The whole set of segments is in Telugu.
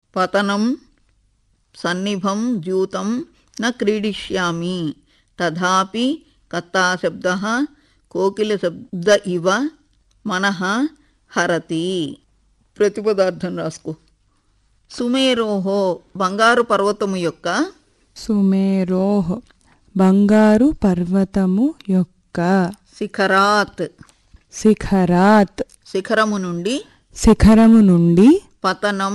పతనం సన్నిభం ద్యూతం న క్రీడిష్యామి తథాపి కర్తాశబ్ద కోకిలశబ్ద ఇవ మనః హరతి ప్రతిపదార్థం రాసుకో సుమేరోహో బంగారు పర్వతము యొక్క సుమేరోహ్ బంగారు పర్వతము యొక్క శిఖరాత్ శిఖరాత్ శిఖరము నుండి శిఖరము నుండి పతనం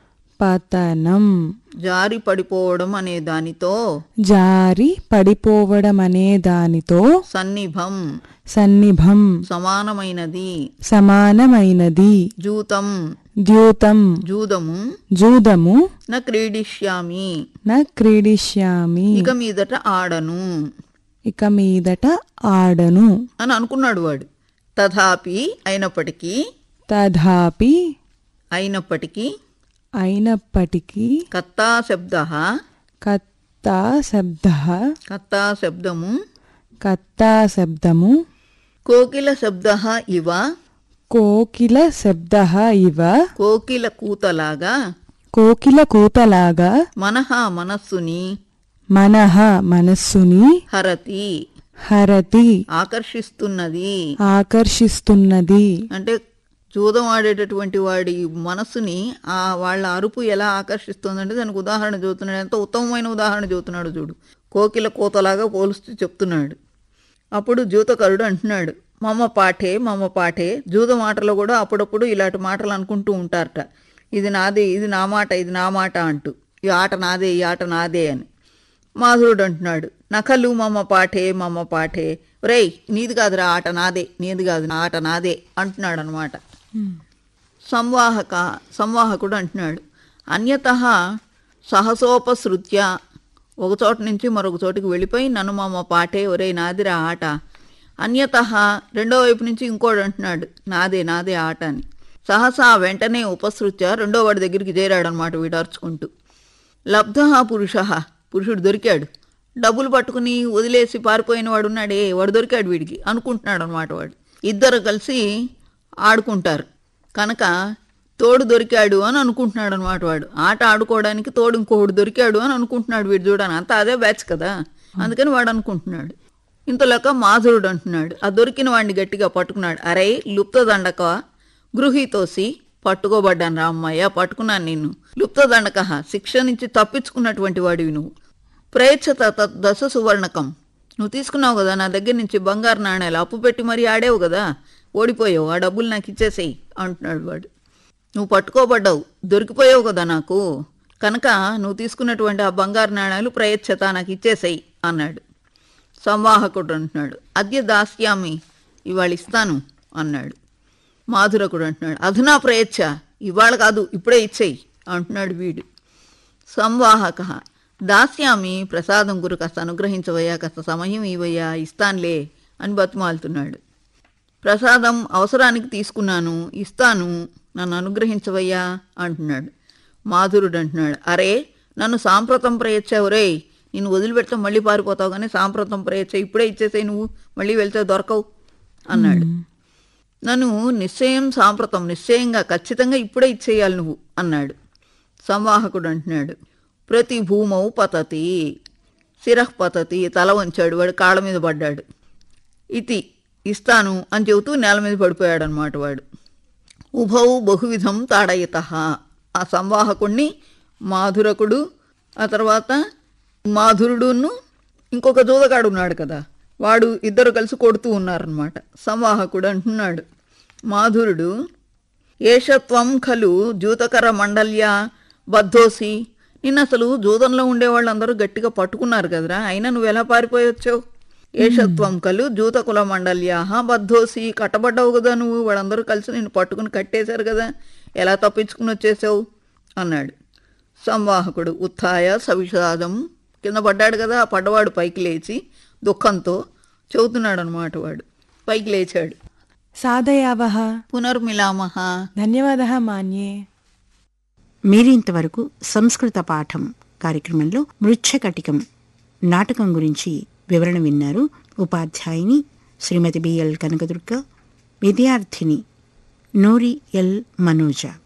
పతనం జారి పడిపోవడం అనే దానితో జారి పడిపోవడం అనే దానితో సన్నిభం సన్నిభం సమానమైనది సమానమైనది జూతం ద్యూతం జూదము జూదము న క్రీడిష్యామి న క్రీడిష్యామి ఇక మీదట ఆడను ఇక మీదట ఆడను అని అనుకున్నాడు వాడు తథాపి అయినప్పటికీ తథాపి అయినప్పటికీ అయినప్పటికీ కత్తా శబ్ద కత్తా శబ్ద కత్తా శబ్దము కత్తా శబ్దము కోకిల శబ్ద ఇవ కోకిల శబ్ద ఇవ కోకిల కూతలాగా కోకిల కూతలాగా మనహ మనస్సుని మనః మనస్సుని హరతి హరతి ఆకర్షిస్తున్నది ఆకర్షిస్తున్నది అంటే జూదం ఆడేటటువంటి వాడి మనస్సుని ఆ వాళ్ళ అరుపు ఎలా ఆకర్షిస్తుందంటే దానికి ఉదాహరణ చూస్తున్నాడు ఎంతో ఉత్తమమైన ఉదాహరణ చూస్తున్నాడు చూడు కోకిల కోతలాగా పోలుస్తూ చెప్తున్నాడు అప్పుడు జూతకరుడు అంటున్నాడు మమ్మ పాఠే మమ్మ పాఠే జూదం ఆటలో కూడా అప్పుడప్పుడు ఇలాంటి మాటలు అనుకుంటూ ఉంటారట ఇది నాదే ఇది నా మాట ఇది నా మాట అంటూ ఈ ఆట నాదే ఈ ఆట నాదే అని మాధురుడు అంటున్నాడు నకలు మమ్మ పాఠే మమ్మ పాఠే రేయ్ నీది కాదురా ఆట నాదే నీది కాదు నా ఆట నాదే అంటున్నాడు అనమాట సంవాహక సంవాహకుడు అంటున్నాడు అన్యత సహసోపసృత్య ఒక చోట నుంచి మరొక చోటికి వెళ్ళిపోయి నన్ను మమ్మ పాటే ఒరే నాదిరా ఆట అన్యత రెండో వైపు నుంచి ఇంకోడు అంటున్నాడు నాదే నాదే ఆట అని సహసా వెంటనే ఉపసృత్య రెండో వాడి దగ్గరికి చేరాడనమాట వీడు అరుచుకుంటూ లబ్ధ పురుష పురుషుడు దొరికాడు డబ్బులు పట్టుకుని వదిలేసి పారిపోయిన వాడు ఉన్నాడే వాడు దొరికాడు వీడికి అనుకుంటున్నాడు అనమాట వాడు ఇద్దరు కలిసి ఆడుకుంటారు కనుక తోడు దొరికాడు అని అనుకుంటున్నాడు అనమాట వాడు ఆట ఆడుకోవడానికి తోడు ఇంకోడు దొరికాడు అని అనుకుంటున్నాడు వీడు చూడని అంతా అదే బ్యాచ్ కదా అందుకని వాడు అనుకుంటున్నాడు ఇంతలోక మాధురుడు అంటున్నాడు ఆ దొరికిన వాడిని గట్టిగా పట్టుకున్నాడు అరే లుప్త దండక గృహీతోసి పట్టుకోబడ్డాను రా అమ్మాయ్య పట్టుకున్నాను నిన్ను లుప్త దండక శిక్ష నుంచి తప్పించుకున్నటువంటి వాడివి నువ్వు ప్రయచ్చత తత్ దశ సువర్ణకం నువ్వు తీసుకున్నావు కదా నా దగ్గర నుంచి బంగారు నాణేలు అప్పు పెట్టి మరీ ఆడేవు కదా ఓడిపోయావు ఆ డబ్బులు నాకు ఇచ్చేసేయి అంటున్నాడు వాడు నువ్వు పట్టుకోబడ్డావు దొరికిపోయావు కదా నాకు కనుక నువ్వు తీసుకున్నటువంటి ఆ బంగారు నాణాలు ప్రయచ్చత నాకు ఇచ్చేసేయి అన్నాడు సంవాహకుడు అంటున్నాడు అద్య దాస్యామి ఇవాళ ఇస్తాను అన్నాడు మాధురకుడు అంటున్నాడు అధునా ప్రయచ్చ ఇవాళ కాదు ఇప్పుడే ఇచ్చేయి అంటున్నాడు వీడు సంవాహక దాస్యామి ప్రసాదం గురు కాస్త అనుగ్రహించవయ్యా కాస్త సమయం ఇవయ్యా ఇస్తానులే అని బతుమాలుతున్నాడు ప్రసాదం అవసరానికి తీసుకున్నాను ఇస్తాను నన్ను అనుగ్రహించవయ్యా అంటున్నాడు మాధురుడు అంటున్నాడు అరే నన్ను సాంప్రతం ప్రయచ్చావు రే నేను వదిలిపెడతా మళ్ళీ పారిపోతావు కానీ సాంప్రతం ప్రయచ్చ ఇప్పుడే ఇచ్చేసేయి నువ్వు మళ్ళీ వెళ్తే దొరకవు అన్నాడు నన్ను నిశ్చయం సాంప్రతం నిశ్చయంగా ఖచ్చితంగా ఇప్పుడే ఇచ్చేయాలి నువ్వు అన్నాడు సంవాహకుడు అంటున్నాడు ప్రతి భూమౌ పతతి శిరః పతతి తల వంచాడు వాడు కాళ్ళ మీద పడ్డాడు ఇతి ఇస్తాను అని చెబుతూ నేల మీద పడిపోయాడు అనమాట వాడు ఉభౌ బహువిధం తాడయత ఆ సంవాహకుణ్ణి మాధురకుడు ఆ తర్వాత మాధురుడును ఇంకొక జూదగాడు ఉన్నాడు కదా వాడు ఇద్దరు కలిసి కొడుతూ ఉన్నారనమాట సంవాహకుడు అంటున్నాడు మాధురుడు ఏషత్వం ఖలు జూతకర మండల్య బద్ధోసి నిన్న అసలు జూదంలో ఉండేవాళ్ళందరూ గట్టిగా పట్టుకున్నారు కదరా అయినా నువ్వు ఎలా పారిపోయొచ్చావు ఏషత్వం కలు జూతకుల మండల్యాహ బద్ధోసి కట్టబడ్డావు కదా నువ్వు వాళ్ళందరూ కలిసి నిన్ను పట్టుకుని కట్టేశారు కదా ఎలా తప్పించుకుని వచ్చేసావు అన్నాడు సంవాహకుడు ఉత్థాయ సవిషాదం కింద పడ్డాడు కదా ఆ పడ్డవాడు పైకి లేచి దుఃఖంతో చెబుతున్నాడు అనమాట వాడు పైకి లేచాడు సాధయావహ పునర్మిలామహ ధన్యవాదः మాన్యే మీరింతవరకు సంస్కృత పాఠం కార్యక్రమంలో మృచ్ఛకటికం నాటకం గురించి వివరణ విన్నారు ఉపాధ్యాయుని శ్రీమతి బిఎల్ కనకదుర్గ విద్యార్థిని నూరి ఎల్ మనోజ